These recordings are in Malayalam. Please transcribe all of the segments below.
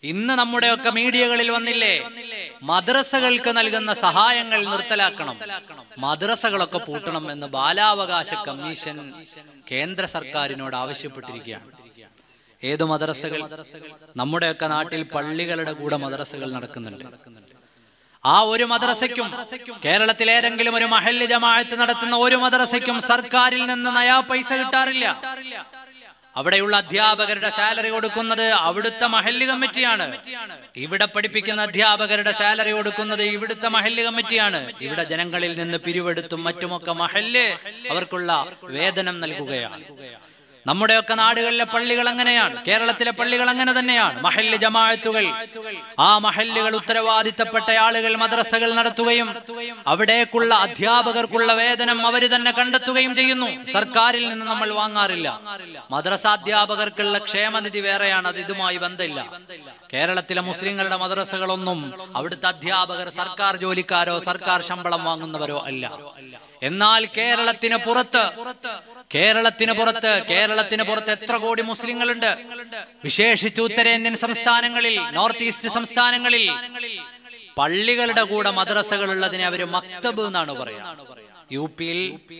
ഇന്ന് നമ്മുടെയൊക്കെ മീഡിയകളിൽ വന്നില്ലേ മദ്രസകൾക്ക് നൽകുന്ന സഹായങ്ങൾ നിർത്തലാക്കണം മദ്രസകളൊക്കെ പൂട്ടണം എന്ന് ബാലാവകാശ കമ്മീഷൻ കേന്ദ്ര സർക്കാരിനോട് ആവശ്യപ്പെട്ടിരിക്കുകയാണ് ഏത് മദ്രസകൾ നമ്മുടെയൊക്കെ നാട്ടിൽ പള്ളികളുടെ കൂടെ മദ്രസകൾ നടക്കുന്നുണ്ട് ആ ഒരു മദ്രസയ്ക്കും കേരളത്തിൽ ഏതെങ്കിലും ഒരു മഹല്ല് ജമാഅത്ത് നടത്തുന്ന ഒരു മദ്രസയ്ക്കും സർക്കാരിൽ നിന്ന് നയാ പൈസ കിട്ടാറില്ല അവിടെയുള്ള അധ്യാപകരുടെ സാലറി കൊടുക്കുന്നത് അവിടുത്തെ മഹല്ല് കമ്മിറ്റിയാണ് ഇവിടെ പഠിപ്പിക്കുന്ന അധ്യാപകരുടെ സാലറി കൊടുക്കുന്നത് ഇവിടുത്തെ മഹല്ല് കമ്മിറ്റിയാണ് ഇവിടെ ജനങ്ങളിൽ നിന്ന് പിരിവെടുത്തും മറ്റുമൊക്കെ മഹല്ല് അവർക്കുള്ള വേതനം നൽകുകയാണ് നമ്മുടെയൊക്കെ നാടുകളിലെ പള്ളികൾ അങ്ങനെയാണ് കേരളത്തിലെ പള്ളികൾ അങ്ങനെ തന്നെയാണ് മഹല്ല് ജമാഅത്തുകൾ ആ മഹല്ലുകൾ ഉത്തരവാദിത്തപ്പെട്ട ആളുകൾ മദ്രസകൾ നടത്തുകയും അവിടേക്കുള്ള അധ്യാപകർക്കുള്ള വേതനം അവര് തന്നെ കണ്ടെത്തുകയും ചെയ്യുന്നു സർക്കാരിൽ നിന്ന് നമ്മൾ വാങ്ങാറില്ല മദ്രസ അധ്യാപകർക്കുള്ള ക്ഷേമനിധി വേറെയാണ് അത് ഇതുമായി ബന്ധമില്ല കേരളത്തിലെ മുസ്ലിങ്ങളുടെ മദ്രസകളൊന്നും അവിടുത്തെ അധ്യാപകർ സർക്കാർ ജോലിക്കാരോ സർക്കാർ ശമ്പളം വാങ്ങുന്നവരോ അല്ല എന്നാൽ കേരളത്തിന് പുറത്ത് കേരളത്തിന് പുറത്ത് കേരളത്തിന് പുറത്ത് എത്ര കോടി മുസ്ലിങ്ങളുണ്ട് വിശേഷിച്ച് ഉത്തരേന്ത്യൻ സംസ്ഥാനങ്ങളിൽ നോർത്ത് ഈസ്റ്റ് സംസ്ഥാനങ്ങളിൽ പള്ളികളുടെ കൂടെ മദ്രസകൾ ഉള്ളതിനെ അവര് മക്തബ് എന്നാണ് പറയാ യു പിയിൽ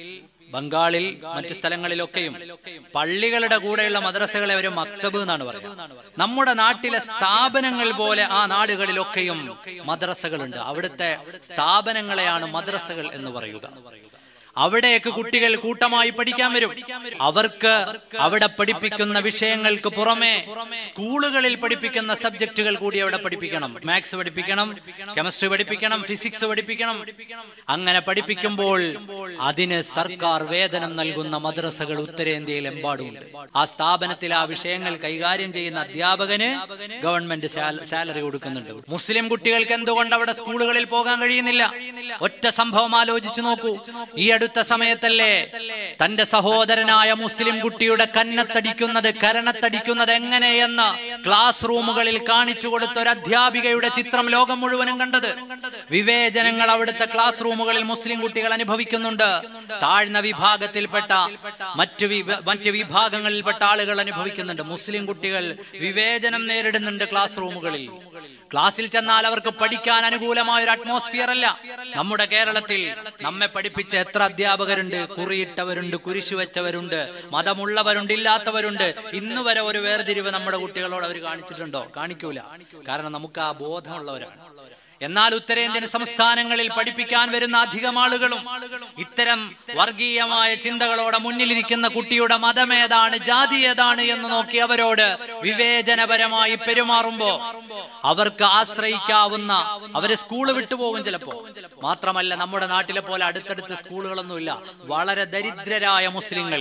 ബംഗാളിൽ മറ്റു സ്ഥലങ്ങളിലൊക്കെയും പള്ളികളുടെ കൂടെയുള്ള മദ്രസകളെ ഒരു മക്തബ് എന്നാണ് പറയുന്നത് നമ്മുടെ നാട്ടിലെ സ്ഥാപനങ്ങൾ പോലെ ആ നാടുകളിലൊക്കെയും മദ്രസകളുണ്ട് അവിടുത്തെ സ്ഥാപനങ്ങളെയാണ് മദ്രസകൾ എന്ന് പറയുക അവിടേക്ക് കുട്ടികൾ കൂട്ടമായി പഠിക്കാൻ വരും അവർക്ക് അവിടെ പഠിപ്പിക്കുന്ന വിഷയങ്ങൾക്ക് പുറമെ സ്കൂളുകളിൽ പഠിപ്പിക്കുന്ന സബ്ജക്റ്റുകൾ കൂടി അവിടെ പഠിപ്പിക്കണം മാത്സ് പഠിപ്പിക്കണം കെമിസ്ട്രി പഠിപ്പിക്കണം ഫിസിക്സ് പഠിപ്പിക്കണം അങ്ങനെ പഠിപ്പിക്കുമ്പോൾ അതിന് സർക്കാർ വേതനം നൽകുന്ന മദ്രസകൾ ഉത്തരേന്ത്യയിൽ എമ്പാടുമുണ്ട് ആ സ്ഥാപനത്തിൽ ആ വിഷയങ്ങൾ കൈകാര്യം ചെയ്യുന്ന അധ്യാപകന് ഗവൺമെന്റ് സാലറി കൊടുക്കുന്നുണ്ട് മുസ്ലിം കുട്ടികൾക്ക് എന്തുകൊണ്ട് അവിടെ സ്കൂളുകളിൽ പോകാൻ കഴിയുന്നില്ല ഒറ്റ സംഭവം ആലോചിച്ചു നോക്കൂ ഈ അടുത്ത സമയത്തല്ലേ തന്റെ സഹോദരനായ മുസ്ലിം കുട്ടിയുടെ കന്നത്തടിക്കുന്നത് കരണത്തടിക്കുന്നത് എങ്ങനെയെന്ന് ക്ലാസ് റൂമുകളിൽ കാണിച്ചു കൊടുത്ത ഒരു അധ്യാപികയുടെ ചിത്രം ലോകം മുഴുവനും കണ്ടത് വിവേചനങ്ങൾ അവിടുത്തെ ക്ലാസ് റൂമുകളിൽ മുസ്ലിം കുട്ടികൾ അനുഭവിക്കുന്നുണ്ട് താഴ്ന്ന വിഭാഗത്തിൽപ്പെട്ട മറ്റു വിഭ- മറ്റു വിഭാഗങ്ങളിൽപ്പെട്ട ആളുകൾ അനുഭവിക്കുന്നുണ്ട് മുസ്ലിം കുട്ടികൾ വിവേചനം നേരിടുന്നുണ്ട് ക്ലാസ് റൂമുകളിൽ ക്ലാസ്സിൽ ചെന്നാൽ അവർക്ക് പഠിക്കാൻ അനുകൂലമായ ഒരു അറ്റ്മോസ്ഫിയർ അല്ല നമ്മുടെ കേരളത്തിൽ നമ്മെ പഠിപ്പിച്ച എത്ര അധ്യാപകരുണ്ട് കുറിയിട്ടവരുണ്ട് കുരിശു വെച്ചവരുണ്ട് മതമുള്ളവരുണ്ട് ഇല്ലാത്തവരുണ്ട് ഇന്ന് വരെ ഒരു വേർതിരിവ് നമ്മുടെ കുട്ടികളോട് അവർ കാണിച്ചിട്ടുണ്ടോ കാണിക്കൂല കാരണം നമുക്ക് ആ ബോധമുള്ളവരാണ് എന്നാൽ ഉത്തരേന്ത്യൻ സംസ്ഥാനങ്ങളിൽ പഠിപ്പിക്കാൻ വരുന്ന അധികം ആളുകളും ഇത്തരം വർഗീയമായ ചിന്തകളോടെ മുന്നിലിരിക്കുന്ന കുട്ടിയുടെ മതമേതാണ് ജാതി ഏതാണ് എന്ന് നോക്കി അവരോട് വിവേചനപരമായി പെരുമാറുമ്പോ അവർക്ക് ആശ്രയിക്കാവുന്ന അവര് സ്കൂൾ വിട്ടുപോകും ചിലപ്പോ മാത്രമല്ല നമ്മുടെ നാട്ടിലെ പോലെ അടുത്തടുത്ത് സ്കൂളുകളൊന്നുമില്ല വളരെ ദരിദ്രരായ മുസ്ലിങ്ങൾ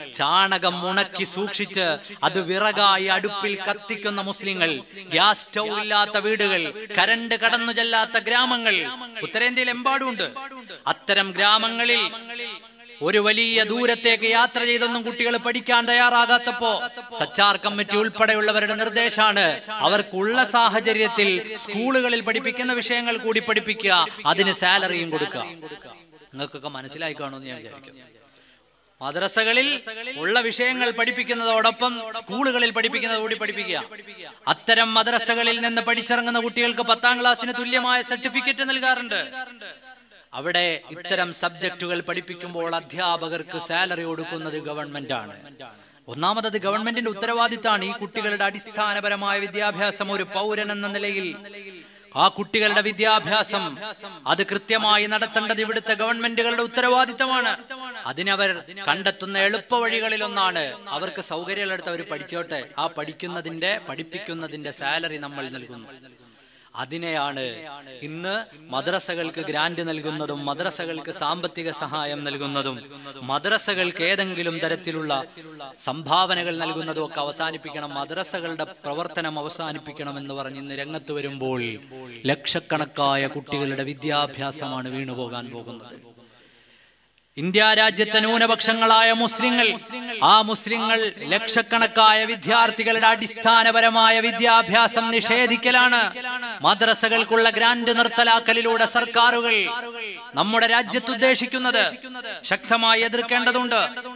ചാണകം ഉണക്കി സൂക്ഷിച്ച് അത് വിറകായി അടുപ്പിൽ കത്തിക്കുന്ന മുസ്ലിങ്ങൾ ഗ്യാസ് സ്റ്റൗ ഇല്ലാത്ത വീടുകൾ കരണ്ട് കടന്നു ചെല്ലാത്ത ഗ്രാമങ്ങൾ ഉത്തരേന്ത്യയിൽ എമ്പാടുമുണ്ട് അത്തരം ഗ്രാമങ്ങളിൽ ഒരു വലിയ ദൂരത്തേക്ക് യാത്ര ചെയ്തൊന്നും കുട്ടികൾ പഠിക്കാൻ തയ്യാറാകാത്തപ്പോ സച്ചാർ കമ്മിറ്റി ഉൾപ്പെടെയുള്ളവരുടെ നിർദ്ദേശമാണ് അവർക്കുള്ള സാഹചര്യത്തിൽ സ്കൂളുകളിൽ പഠിപ്പിക്കുന്ന വിഷയങ്ങൾ കൂടി പഠിപ്പിക്കുക അതിന് സാലറിയും കൊടുക്കുക നിങ്ങൾക്കൊക്കെ മനസ്സിലായി കാണുമെന്ന് ഞാൻ വിചാരിക്കുന്നു മദ്രസകളിൽ ഉള്ള വിഷയങ്ങൾ പഠിപ്പിക്കുന്നതോടൊപ്പം സ്കൂളുകളിൽ പഠിപ്പിക്കുന്നത് കൂടി പഠിപ്പിക്കുക അത്തരം മദ്രസകളിൽ നിന്ന് പഠിച്ചിറങ്ങുന്ന കുട്ടികൾക്ക് പത്താം ക്ലാസ്സിന് തുല്യമായ സർട്ടിഫിക്കറ്റ് നൽകാറുണ്ട് അവിടെ ഇത്തരം സബ്ജക്റ്റുകൾ പഠിപ്പിക്കുമ്പോൾ അധ്യാപകർക്ക് സാലറി കൊടുക്കുന്നത് ഗവൺമെന്റ് ആണ് ഒന്നാമത് ഗവൺമെന്റിന്റെ ഉത്തരവാദിത്തമാണ് ഈ കുട്ടികളുടെ അടിസ്ഥാനപരമായ വിദ്യാഭ്യാസം ഒരു പൗരൻ എന്ന നിലയിൽ ആ കുട്ടികളുടെ വിദ്യാഭ്യാസം അത് കൃത്യമായി നടത്തേണ്ടത് ഇവിടുത്തെ ഗവൺമെന്റുകളുടെ ഉത്തരവാദിത്തമാണ് അതിനവർ കണ്ടെത്തുന്ന എളുപ്പ വഴികളിലൊന്നാണ് അവർക്ക് സൗകര്യമുള്ളിടത്ത് അവർ പഠിച്ചോട്ടെ ആ പഠിക്കുന്നതിന്റെ പഠിപ്പിക്കുന്നതിന്റെ സാലറി നമ്മൾ നൽകുന്നു അതിനെയാണ് ഇന്ന് മദ്രസകൾക്ക് ഗ്രാന്റ് നൽകുന്നതും മദ്രസകൾക്ക് സാമ്പത്തിക സഹായം നൽകുന്നതും മദ്രസകൾക്ക് ഏതെങ്കിലും തരത്തിലുള്ള സംഭാവനകൾ നൽകുന്നതും ഒക്കെ അവസാനിപ്പിക്കണം മദ്രസകളുടെ പ്രവർത്തനം അവസാനിപ്പിക്കണം എന്ന് പറഞ്ഞ് ഇന്ന് രംഗത്ത് വരുമ്പോൾ ലക്ഷക്കണക്കായ കുട്ടികളുടെ വിദ്യാഭ്യാസമാണ് വീണുപോകാൻ പോകുന്നത് ഇന്ത്യ രാജ്യത്തെ ന്യൂനപക്ഷങ്ങളായ മുസ്ലിങ്ങൾ ആ മുസ്ലിങ്ങൾ ലക്ഷക്കണക്കായ വിദ്യാർത്ഥികളുടെ അടിസ്ഥാനപരമായ വിദ്യാഭ്യാസം നിഷേധിക്കലാണ് മദ്രസകൾക്കുള്ള ഗ്രാന്റ് നിർത്തലാക്കലിലൂടെ സർക്കാരുകൾ നമ്മുടെ രാജ്യത്ത് ഉദ്ദേശിക്കുന്നത് ശക്തമായി എതിർക്കേണ്ടതുണ്ട്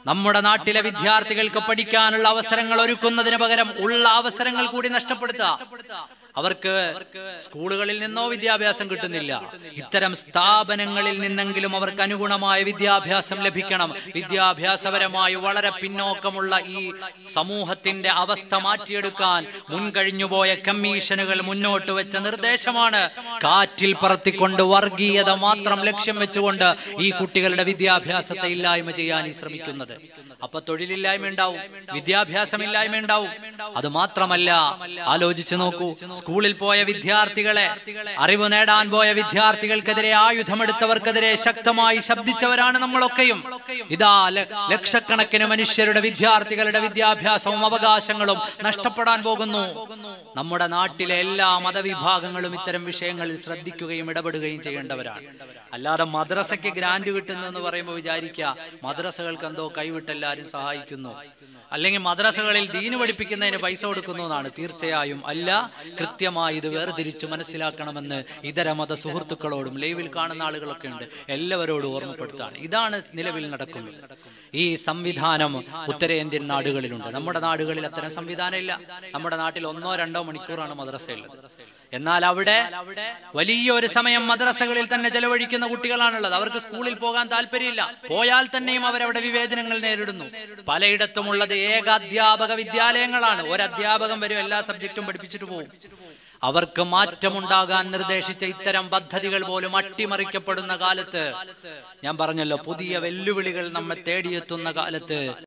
നമ്മുടെ നാട്ടിലെ വിദ്യാർത്ഥികൾക്ക് പഠിക്കാനുള്ള അവസരങ്ങൾ ഒരുക്കുന്നതിന് പകരം ഉള്ള അവസരങ്ങൾ കൂടി നഷ്ടപ്പെടുത്തുക അവർക്ക് സ്കൂളുകളിൽ നിന്നോ വിദ്യാഭ്യാസം കിട്ടുന്നില്ല ഇത്തരം സ്ഥാപനങ്ങളിൽ നിന്നെങ്കിലും അവർക്ക് അനുഗുണമായ വിദ്യാഭ്യാസം ലഭിക്കണം വിദ്യാഭ്യാസപരമായി വളരെ പിന്നോക്കമുള്ള ഈ സമൂഹത്തിന്റെ അവസ്ഥ മാറ്റിയെടുക്കാൻ മുൻകഴിഞ്ഞുപോയ കമ്മീഷനുകൾ മുന്നോട്ട് വെച്ച നിർദ്ദേശമാണ് കാറ്റിൽ പറത്തിക്കൊണ്ട് വർഗീയത മാത്രം ലക്ഷ്യം വെച്ചുകൊണ്ട് ഈ കുട്ടികളുടെ വിദ്യാഭ്യാസത്തെ ഇല്ലായ്മ ചെയ്യാൻ ഈ ശ്രമിക്കുന്നത് അപ്പൊ തൊഴിലില്ലായ്മ ഉണ്ടാവും വിദ്യാഭ്യാസമില്ലായ്മ ഉണ്ടാവും അത് മാത്രമല്ല ആലോചിച്ചു നോക്കൂ സ്കൂളിൽ പോയ വിദ്യാർത്ഥികളെ അറിവ് നേടാൻ പോയ വിദ്യാർത്ഥികൾക്കെതിരെ ആയുധമെടുത്തവർക്കെതിരെ ശക്തമായി ശബ്ദിച്ചവരാണ് നമ്മളൊക്കെയും ഇതാ ല- ലക്ഷക്കണക്കിന് മനുഷ്യരുടെ വിദ്യാർത്ഥികളുടെ വിദ്യാഭ്യാസവും അവകാശങ്ങളും നഷ്ടപ്പെടാൻ പോകുന്നു നമ്മുടെ നാട്ടിലെ എല്ലാ മതവിഭാഗങ്ങളും ഇത്തരം വിഷയങ്ങളിൽ ശ്രദ്ധിക്കുകയും ഇടപെടുകയും ചെയ്യേണ്ടവരാണ് അല്ലാതെ മദ്രസയ്ക്ക് ഗ്രാന്റ് കിട്ടുന്നു എന്ന് പറയുമ്പോൾ വിചാരിക്കുക മദ്രസകൾക്ക് എന്തോ കൈവിട്ടെല്ലാരും സഹായിക്കുന്നു അല്ലെങ്കിൽ മദ്രസകളിൽ ദീന് പഠിപ്പിക്കുന്നതിന് പൈസ കൊടുക്കുന്നു എന്നാണ് തീർച്ചയായും അല്ല കൃത്യമായി ഇത് വേർതിരിച്ച് മനസ്സിലാക്കണമെന്ന് ഇതര മത സുഹൃത്തുക്കളോടും ലൈവിൽ കാണുന്ന ആളുകളൊക്കെ ഉണ്ട് എല്ലാവരോടും ഓർമ്മപ്പെടുത്താണ് ഇതാണ് നിലവിൽ നടക്കുന്നത് ഈ സംവിധാനം ഉത്തരേന്ത്യൻ നാടുകളിലുണ്ട് നമ്മുടെ നാടുകളിൽ അത്തരം സംവിധാനം ഇല്ല നമ്മുടെ നാട്ടിൽ ഒന്നോ രണ്ടോ മണിക്കൂറാണ് മദ്രസയുള്ളത് എന്നാൽ അവിടെ വലിയ ഒരു സമയം മദ്രസകളിൽ തന്നെ ചെലവഴിക്കുന്ന കുട്ടികളാണുള്ളത് അവർക്ക് സ്കൂളിൽ പോകാൻ താല്പര്യമില്ല പോയാൽ തന്നെയും അവരവിടെ വിവേചനങ്ങൾ നേരിടുന്നു പലയിടത്തുമുള്ളത് ഏക അധ്യാപക വിദ്യാലയങ്ങളാണ് ഒരു അധ്യാപകം വരും എല്ലാ സബ്ജക്റ്റും പഠിപ്പിച്ചിട്ട് പോകും അവർക്ക് മാറ്റമുണ്ടാകാൻ നിർദ്ദേശിച്ച ഇത്തരം പദ്ധതികൾ പോലും അട്ടിമറിക്കപ്പെടുന്ന കാലത്ത് ഞാൻ പറഞ്ഞല്ലോ പുതിയ വെല്ലുവിളികൾ നമ്മെ തേടിയെത്തുന്ന കാലത്ത്